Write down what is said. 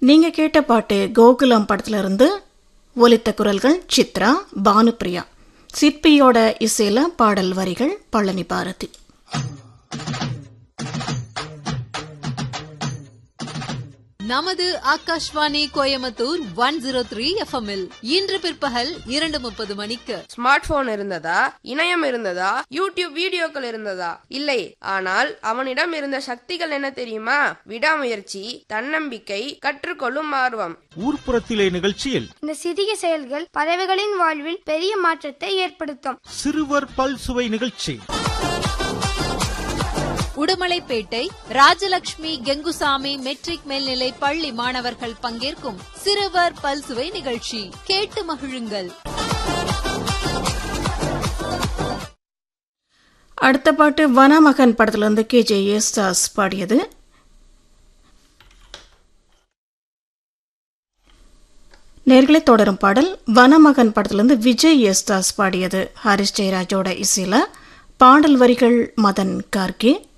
நீங்க கேட்ட பாட்டு கோகுலம் படத்துல இருந்து ஒலித்த குரல்கள் சித்ரா பானுப்ரியா சிற்பியோட இசையில பாடல் வரிகள் பழனி பாரதி நமது Akashvani Coimbatore one zero three எஃப்எம்இல் இன்று பிற்பகல் இரண்டு முப்பது மணிக்கு ஸ்மார்ட் போன் இருந்ததா இணையம் இருந்ததா யூடியூப் வீடியோக்கள் இருந்ததா இல்லை ஆனால் அவனிடம் இருந்த சக்திகள் என்ன தெரியுமா விடாமுயற்சி தன்னம்பிக்கை கற்றுக்கொள்ளும் ஆர்வம் ஊர்ப்புறத்திலே நிகழ்ச்சியில் இந்த சிறிய செயல்கள் பறவைகளின் வாழ்வில் பெரிய மாற்றத்தை ஏற்படுத்தும் சிறுவர் பல்சுவை நிகழ்ச்சி உடுமலைப்பேட்டை ராஜலட்சுமி கெங்குசாமி மெட்ரிக் மேல்நிலை பள்ளி மாணவர்கள் பங்கேற்கும் சிறுவர் பல்சுவை நிகழ்ச்சி கேட்டு மகிழுங்கள் அடுத்த பாட்டு வனமகன் படத்துல இருந்து கே ஜே யேசுதாஸ் பாடியது நேர்களை தொடரும் பாடல் வனமகன் படத்திலிருந்து விஜய் யேசுதாஸ் பாடியது ஹாரிஸ் ஜெயராஜோட இசையில பாடல் வரிகள் மதன் கார்கே